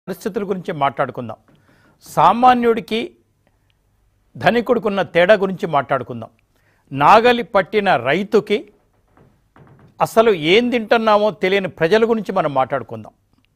పరిస్థితుల గురించి మాట్లాడుకుందాం సామాన్యుడికి ధనికుడికున్న తేడా గురించి మాట్లాడుకుందాం నాగలి పట్టిన రైతుకి అసలు ఏం తింటున్నామో తెలియని ప్రజల గురించి మనం మాట్లాడుకుందాం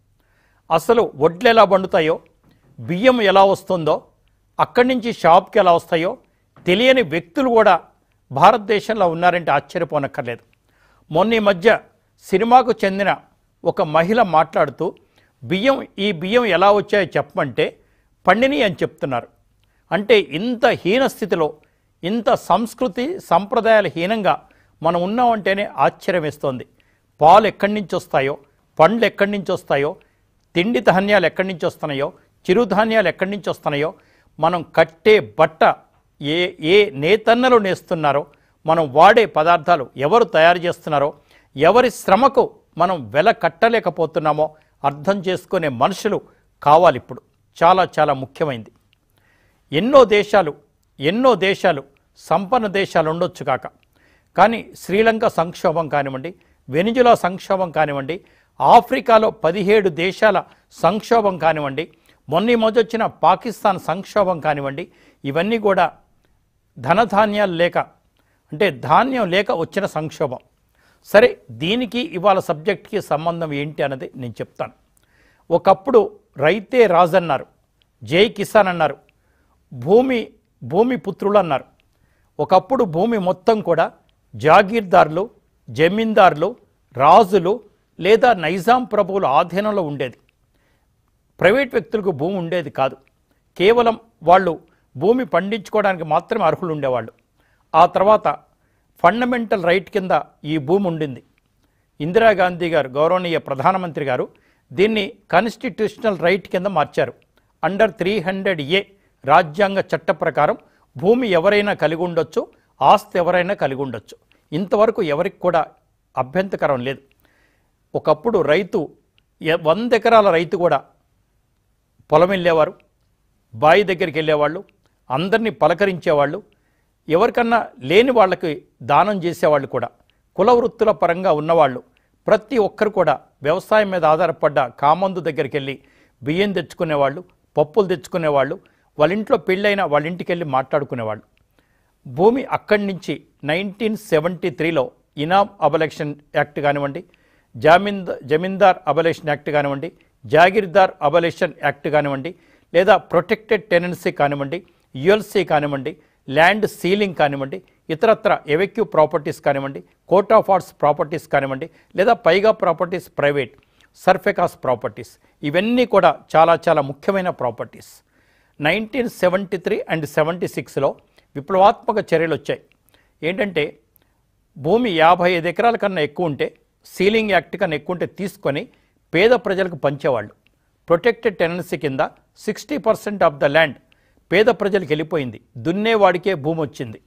అసలు వడ్లు ఎలా పండుతాయో బియ్యం ఎలా వస్తుందో అక్కడి నుంచి షాప్కి ఎలా వస్తాయో తెలియని వ్యక్తులు కూడా భారతదేశంలో ఉన్నారంటే ఆశ్చర్యపోనక్కర్లేదు మొన్న ఈ మధ్య సినిమాకు చెందిన ఒక మహిళ మాట్లాడుతూ బియ్యం ఈ బియ్యం ఎలా వచ్చాయో చెప్పమంటే పండిని అని చెప్తున్నారు అంటే ఇంత హీన స్థితిలో ఇంత సంస్కృతి సంప్రదాయాల హీనంగా మనం ఉన్నామంటేనే ఆశ్చర్యం వేస్తోంది పాలు ఎక్కడి నుంచి వస్తాయో పండ్లు ఎక్కడి నుంచి వస్తాయో తిండి ధాన్యాలు ఎక్కడి నుంచి వస్తున్నాయో చిరుధాన్యాలు ఎక్కడి నుంచి వస్తున్నాయో మనం కట్టే బట్ట ఏ ఏ నేతన్నలు నేస్తున్నారో మనం వాడే పదార్థాలు ఎవరు తయారు చేస్తున్నారో ఎవరి శ్రమకు మనం వెల కట్టలేకపోతున్నామో అర్థం చేసుకునే మనుషులు కావాలి ఇప్పుడు చాలా చాలా ముఖ్యమైంది ఎన్నో దేశాలు ఎన్నో దేశాలు సంపన్న దేశాలు ఉండొచ్చు కాక కానీ శ్రీలంక సంక్షోభం కానివ్వండి వెనిజులా సంక్షోభం కానివ్వండి ఆఫ్రికాలో పదిహేడు దేశాల సంక్షోభం కానివ్వండి మొన్న ఈ మధ్య వచ్చిన పాకిస్తాన్ సంక్షోభం కానివ్వండి ఇవన్నీ కూడా ధనధాన్యాలు లేక అంటే ధాన్యం లేక వచ్చిన సంక్షోభం సరే దీనికి ఇవాళ సబ్జెక్ట్కి సంబంధం ఏంటి అన్నది నేను చెప్తాను ఒకప్పుడు రైతే రాజన్నారు జై కిసాన్ అన్నారు భూమి భూమి పుత్రులు అన్నారు ఒకప్పుడు భూమి మొత్తం కూడా జాగీర్దారులు జమీందారులు రాజులు లేదా నైజాం ప్రభువుల ఆధీనంలో ఉండేది ప్రైవేట్ వ్యక్తులకు భూమి ఉండేది కాదు కేవలం వాళ్ళు భూమి పండించుకోవడానికి మాత్రమే అర్హులు ఉండేవాళ్ళు ఆ తర్వాత ఫండమెంటల్ రైట్ కింద ఈ భూమి ఉండింది ఇందిరాగాంధీ గారు గౌరవనీయ ప్రధానమంత్రి గారు దీన్ని కాన్స్టిట్యూషనల్ రైట్ కింద మార్చారు అండర్ త్రీ హండ్రెడ్ ఏ రాజ్యాంగ చట్ట ప్రకారం భూమి ఎవరైనా కలిగి ఉండొచ్చు ఆస్తి ఎవరైనా కలిగి ఉండొచ్చు ఇంతవరకు ఎవరికి కూడా అభ్యంతకరం లేదు ఒకప్పుడు రైతు ఎ- వంద ఎకరాల రైతు కూడా పొలం వెళ్ళేవారు బావి దగ్గరికి వెళ్ళేవాళ్ళు అందరినీ పలకరించేవాళ్ళు ఎవరికన్నా లేని వాళ్ళకి దానం చేసేవాళ్ళు కూడా కుల వృత్తుల పరంగా ఉన్నవాళ్ళు ప్రతి ఒక్కరు కూడా వ్యవసాయం మీద ఆధారపడ్డ కామందు దగ్గరికి వెళ్ళి బియ్యం తెచ్చుకునేవాళ్ళు పప్పులు తెచ్చుకునేవాళ్ళు వాళ్ళ ఇంట్లో పెళ్ళైన వాళ్ళ ఇంటికి వెళ్ళి మాట్లాడుకునేవాళ్ళు భూమి అక్కడి నుంచి నైన్టీన్ సెవెంటీ త్రీలో ఇనామ్ అబలెక్షన్ యాక్ట్ కానివ్వండి జామీంద జమీందార్ అబలేషన్ యాక్ట్ కానివ్వండి జాగీర్దార్ అబలేషన్ యాక్ట్ కానివ్వండి లేదా ప్రొటెక్టెడ్ టెనెన్సీ కానివ్వండి యుఎల్సీ కానివ్వండి ల్యాండ్ సీలింగ్ కానివ్వండి ఇతరత్ర ఎవెక్యూ ప్రాపర్టీస్ కానివ్వండి కోర్ట్ ఆఫ్ ఆర్ట్స్ ప్రాపర్టీస్ కానివ్వండి లేదా పైగా ప్రాపర్టీస్ ప్రైవేట్ సర్ఫెకాస్ ప్రాపర్టీస్ ఇవన్నీ కూడా చాలా చాలా ముఖ్యమైన properties nineteen seventy three and seventy సిక్స్లో విప్లవాత్మక చర్యలు వచ్చాయి ఏంటంటే భూమి యాభై ఐదు ఎకరాల కన్నా ఎక్కువ ఉంటే సీలింగ్ యాక్ట్ కన్నా ఎక్కువ ఉంటే తీసుకొని పేద ప్రజలకు పంచేవాళ్ళు ప్రొటెక్టెడ్ టెనెన్సీ కింద sixty percent of the land పేద ప్రజలకు వెళ్ళిపోయింది దున్నేవాడికే భూమి వచ్చింది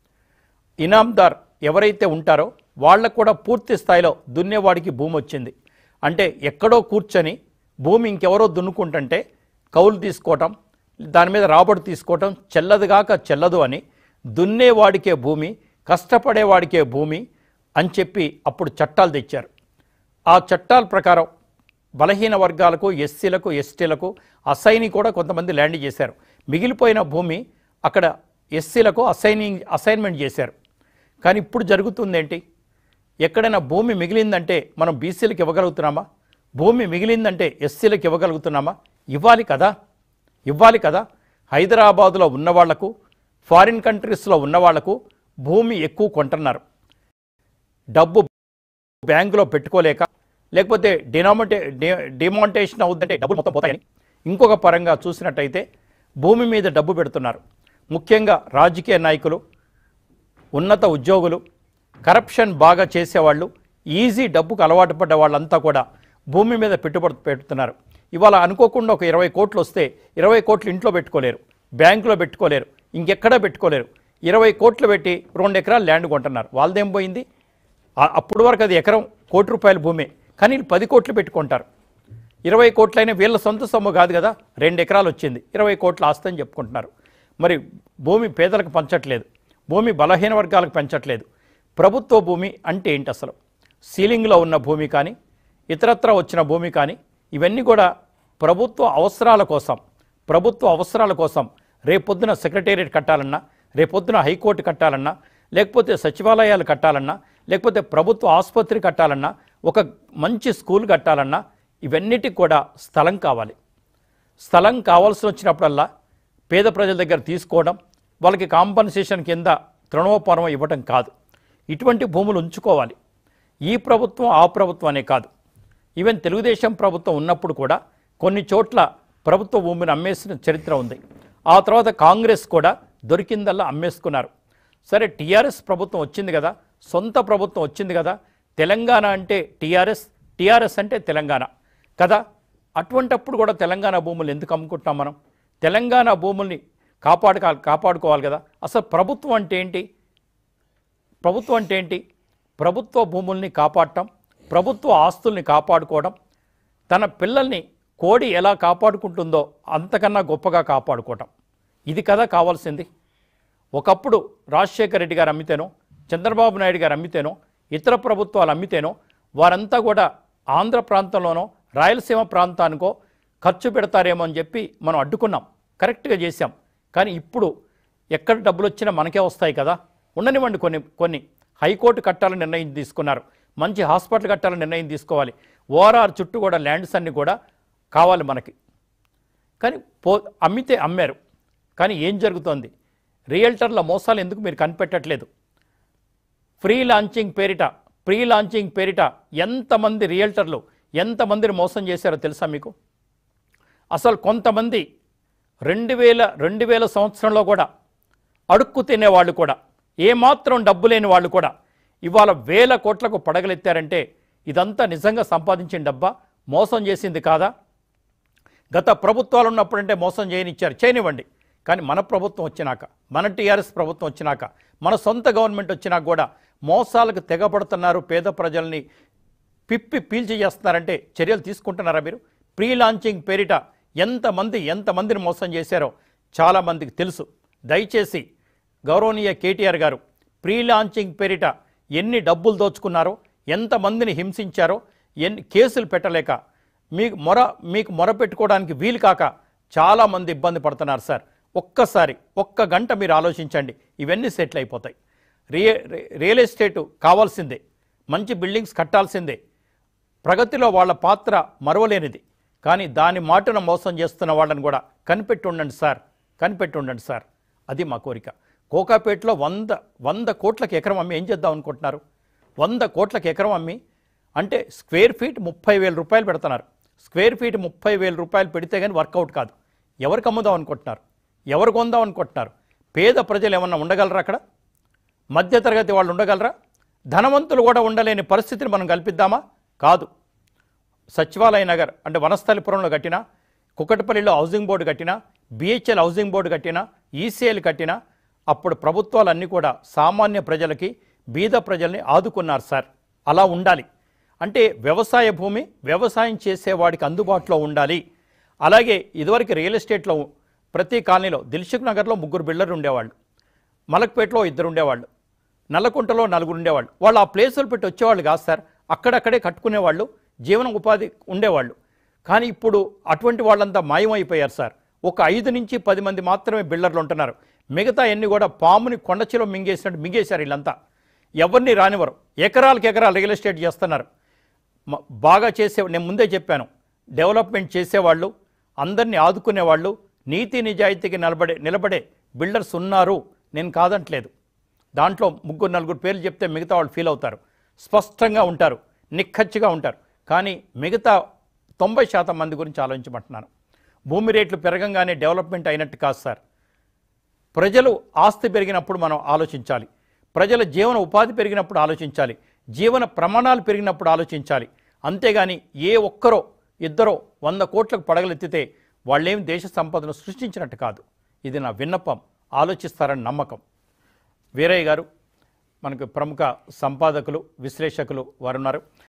ఇనాందార్ ఎవరైతే ఉంటారో వాళ్ళకు కూడా పూర్తి స్థాయిలో దున్నేవాడికి భూమి వచ్చింది అంటే ఎక్కడో కూర్చొని భూమి ఇంకెవరో దున్నుకుంటుంటే కౌలు తీసుకోవటం దాని మీద రాబడి తీసుకోవటం చెల్లదుగాక చెల్లదు అని దున్నేవాడికే భూమి కష్టపడేవాడికే భూమి అని చెప్పి అప్పుడు చట్టాలు తెచ్చారు ఆ చట్టాల ప్రకారం బలహీన వర్గాలకు ఎస్సీలకు ఎస్టీలకు అసైని కూడా కొంతమంది ల్యాండ్ చేశారు మిగిలిపోయిన భూమి అక్కడ ఎస్సీలకు అసైనింగ్ అసైన్మెంట్ చేశారు కానీ ఇప్పుడు జరుగుతుంది ఏంటి ఎక్కడైనా భూమి మిగిలిందంటే మనం బీసీలకు ఇవ్వగలుగుతున్నామా భూమి మిగిలిందంటే ఎస్సీలకు ఇవ్వగలుగుతున్నామా ఇవ్వాలి కదా ఇవ్వాలి కదా హైదరాబాదులో ఉన్నవాళ్లకు ఫారిన్ కంట్రీస్లో ఉన్నవాళ్లకు భూమి ఎక్కువ కొంటున్నారు డబ్బు బ్యాంకులో పెట్టుకోలేక లేకపోతే డినామిటే డిమాంటేషన్ అవుతుందంటే డబ్బులు మొత్తం పోతాయని ఇంకొక పరంగా చూసినట్టయితే భూమి మీద డబ్బు పెడుతున్నారు ముఖ్యంగా రాజకీయ నాయకులు ఉన్నత ఉద్యోగులు కరప్షన్ బాగా చేసేవాళ్ళు ఈజీ డబ్బుకు అలవాటు పడ్డ వాళ్ళంతా కూడా భూమి మీద పెట్టుబడి పెడుతున్నారు ఇవాళ అనుకోకుండా ఒక ఇరవై కోట్లు వస్తే ఇరవై కోట్లు ఇంట్లో పెట్టుకోలేరు బ్యాంకులో పెట్టుకోలేరు ఇంకెక్కడా పెట్టుకోలేరు ఇరవై కోట్లు పెట్టి రెండు ఎకరాలు ల్యాండ్ కొంటున్నారు వాళ్ళదేం పోయింది ఆ- అప్పుడు వరకు అది ఎకరం కోటి రూపాయల భూమి కానీ వీళ్ళు పది కోట్లు పెట్టుకుంటారు ఇరవై కోట్లైనా వీళ్ళ సొంత సొమ్ము కాదు కదా రెండు ఎకరాలు వచ్చింది ఇరవై కోట్ల ఆస్తి అని చెప్పుకుంటున్నారు మరి భూమి పేదలకు పంచట్లేదు భూమి బలహీన వర్గాలకు పెంచట్లేదు ప్రభుత్వ భూమి అంటే ఏంటి అసలు సీలింగ్లో ఉన్న భూమి కానీ ఇతరత్ర వచ్చిన భూమి కానీ ఇవన్నీ కూడా ప్రభుత్వ అవసరాల కోసం ప్రభుత్వ అవసరాల కోసం రేపొద్దున సెక్రటేరియట్ కట్టాలన్నా రేపొద్దున హైకోర్టు కట్టాలన్నా లేకపోతే సచివాలయాలు కట్టాలన్నా లేకపోతే ప్రభుత్వ ఆసుపత్రి కట్టాలన్నా ఒక మంచి స్కూల్ కట్టాలన్నా ఇవన్నిటికి కూడా స్థలం కావాలి స్థలం కావాల్సి వచ్చినప్పుడల్లా పేద ప్రజల దగ్గర తీసుకోవడం వాళ్ళకి కాంపన్సేషన్ కింద తృణోపరం ఇవ్వడం కాదు ఇటువంటి భూములు ఉంచుకోవాలి ఈ ప్రభుత్వం ఆ ప్రభుత్వం అనే కాదు ఈవెన్ తెలుగుదేశం ప్రభుత్వం ఉన్నప్పుడు కూడా కొన్ని చోట్ల ప్రభుత్వ భూమిని అమ్మేసిన చరిత్ర ఉంది ఆ తర్వాత కాంగ్రెస్ కూడా దొరికిందల్లా అమ్మేసుకున్నారు సరే టీఆర్ఎస్ ప్రభుత్వం వచ్చింది కదా సొంత ప్రభుత్వం వచ్చింది కదా తెలంగాణ అంటే టీఆర్ఎస్ టీఆర్ఎస్ అంటే తెలంగాణ కదా అటువంటప్పుడు కూడా తెలంగాణ భూములు ఎందుకు అమ్ముకుంటున్నాం మనం తెలంగాణ భూముల్ని కాపాడుకో కాపాడుకోవాలి కదా అసలు ప్రభుత్వం అంటే ఏంటి ప్రభుత్వం అంటే ఏంటి ప్రభుత్వ భూముల్ని కాపాడటం ప్రభుత్వ ఆస్తుల్ని కాపాడుకోవడం తన పిల్లల్ని కోడి ఎలా కాపాడుకుంటుందో అంతకన్నా గొప్పగా కాపాడుకోవటం ఇది కదా కావాల్సింది ఒకప్పుడు రాజశేఖర రెడ్డి గారు అమ్మితేనో చంద్రబాబు నాయుడు గారు అమ్మితేనో ఇతర ప్రభుత్వాలు అమ్మితేనో వారంతా కూడా ఆంధ్ర ప్రాంతంలోనో రాయలసీమ ప్రాంతానికో ఖర్చు పెడతారేమో అని చెప్పి మనం అడ్డుకున్నాం కరెక్ట్గా చేశాం కానీ ఇప్పుడు ఎక్కడ డబ్బులు వచ్చినా మనకే వస్తాయి కదా ఉండనివ్వండి కొన్ని కొన్ని హైకోర్టు కట్టాలని నిర్ణయం తీసుకున్నారు మంచి హాస్పిటల్ కట్టాలని నిర్ణయం తీసుకోవాలి ఓఆర్ఆర్ చుట్టూ కూడా ల్యాండ్స్ అన్నీ కూడా కావాలి మనకి కానీ పో అమ్మితే అమ్మారు కానీ ఏం జరుగుతోంది రియల్టర్ల మోసాలు ఎందుకు మీరు కనిపెట్టట్లేదు ఫ్రీ లాంచింగ్ పేరిట ప్రీ లాంచింగ్ పేరిట ఎంతమంది రియల్టర్లు ఎంతమందిని మోసం చేశారో తెలుసా మీకు అసలు కొంతమంది రెండు వేల రెండు వేల సంవత్సరంలో కూడా అడుక్కు తినేవాళ్ళు కూడా ఏమాత్రం డబ్బు లేని వాళ్ళు కూడా ఇవాళ వేల కోట్లకు పడగలెత్తారంటే ఇదంతా నిజంగా సంపాదించిన డబ్బా మోసం చేసింది కాదా గత ప్రభుత్వాలు ఉన్నప్పుడంటే మోసం చేయనిచ్చారు చేయనివ్వండి కానీ మన ప్రభుత్వం వచ్చినాక మన టీఆర్ఎస్ ప్రభుత్వం వచ్చినాక మన సొంత గవర్నమెంట్ వచ్చినాక కూడా మోసాలకు తెగపడుతున్నారు పేద ప్రజల్ని పిప్పి పీల్చి చేస్తున్నారంటే చర్యలు తీసుకుంటున్నారా మీరు ప్రీ లాంచింగ్ పేరిట ఎంతమంది ఎంతమందిని మోసం చేశారో చాలామందికి తెలుసు దయచేసి గౌరవనీయ కేటీఆర్ గారు ప్రీ లాంచింగ్ పేరిట ఎన్ని డబ్బులు దోచుకున్నారో ఎంతమందిని హింసించారో ఎన్ని కేసులు పెట్టలేక మీకు మొర మీకు మొర పెట్టుకోవడానికి వీలు కాక చాలామంది ఇబ్బంది పడుతున్నారు సార్ ఒక్కసారి ఒక్క గంట మీరు ఆలోచించండి ఇవన్నీ సెటిల్ అయిపోతాయి రియే రియల్ ఎస్టేటు కావాల్సిందే మంచి బిల్డింగ్స్ కట్టాల్సిందే ప్రగతిలో వాళ్ళ పాత్ర మరవలేనిది కానీ దాని మాటను మోసం చేస్తున్న వాళ్ళని కూడా కనిపెట్టి ఉండండి సార్ కనిపెట్టి ఉండండి సార్ అది మా కోరిక కోకాపేటలో వంద వంద కోట్లకు ఎకరం అమ్మి ఏం చేద్దాం అనుకుంటున్నారు వంద కోట్లకు ఎకరం అమ్మి అంటే స్క్వేర్ ఫీట్ ముప్పై వేల రూపాయలు పెడుతున్నారు స్క్వేర్ ఫీట్ ముప్పై వేల రూపాయలు పెడితే కానీ వర్కౌట్ కాదు ఎవరికి అమ్ముదాం అనుకుంటున్నారు ఎవరు కొందాం అనుకుంటున్నారు పేద ప్రజలు ఏమన్నా ఉండగలరా అక్కడ మధ్యతరగతి వాళ్ళు ఉండగలరా ధనవంతులు కూడా ఉండలేని పరిస్థితిని మనం కల్పిద్దామా కాదు సచివాలయ నగర్ అంటే వనస్థలిపురంలో కట్టినా కుకటపల్లిలో హౌసింగ్ బోర్డు కట్టినా బిహెచ్ఎల్ హౌసింగ్ బోర్డు కట్టినా ఈసీఎల్ కట్టినా అప్పుడు ప్రభుత్వాలన్నీ కూడా సామాన్య ప్రజలకి బీద ప్రజల్ని ఆదుకున్నారు సార్ అలా ఉండాలి అంటే వ్యవసాయ భూమి వ్యవసాయం చేసేవాడికి అందుబాటులో ఉండాలి అలాగే ఇదివరకు రియల్ ఎస్టేట్లో ప్రతి కాలనీలో దిల్సుఖ్ నగర్లో ముగ్గురు బిల్డర్లు ఉండేవాళ్ళు మలక్పేటలో ఇద్దరు ఉండేవాళ్ళు నల్లకుంటలో నలుగురు ఉండేవాళ్ళు వాళ్ళు ఆ ప్లేసులు పెట్టి వచ్చేవాళ్ళు కాదు సార్ అక్కడక్కడే కట్టుకునేవాళ్ళు జీవన ఉపాధి ఉండేవాళ్ళు కానీ ఇప్పుడు అటువంటి వాళ్ళంతా మాయమైపోయారు సార్ ఒక ఐదు నుంచి పది మంది మాత్రమే బిల్డర్లు ఉంటున్నారు మిగతా ఎన్ని కూడా పాముని కొండచిలో మింగేసినట్టు మింగేశారు వీళ్ళంతా ఎవరిని రానివ్వరు ఎకరాలకు ఎకరాలు రియల్ ఎస్టేట్ చేస్తున్నారు మ- బాగా చేసే నేను ముందే చెప్పాను డెవలప్మెంట్ చేసేవాళ్ళు అందరినీ ఆదుకునేవాళ్ళు నీతి నిజాయితీకి నిలబడే నిలబడే బిల్డర్స్ ఉన్నారు నేను కాదంటలేదు దాంట్లో ముగ్గురు నలుగురు పేర్లు చెప్తే మిగతా వాళ్ళు ఫీల్ అవుతారు స్పష్టంగా ఉంటారు నిక్కచ్చిగా ఉంటారు కానీ మిగతా తొంభై శాతం మంది గురించి ఆలోచించమంటున్నాను భూమి రేట్లు పెరగంగానే డెవలప్మెంట్ అయినట్టు కాదు సార్ ప్రజలు ఆస్తి పెరిగినప్పుడు మనం ఆలోచించాలి ప్రజల జీవన ఉపాధి పెరిగినప్పుడు ఆలోచించాలి జీవన ప్రమాణాలు పెరిగినప్పుడు ఆలోచించాలి అంతేగాని ఏ ఒక్కరో ఇద్దరో వంద కోట్లకు పడగలెత్తితే వాళ్ళేం దేశ సంపదను సృష్టించినట్టు కాదు ఇది నా విన్నపం ఆలోచిస్తారని నమ్మకం వీరయ్య గారు మనకు ప్రముఖ సంపాదకులు విశ్లేషకులు వారు ఉన్నారు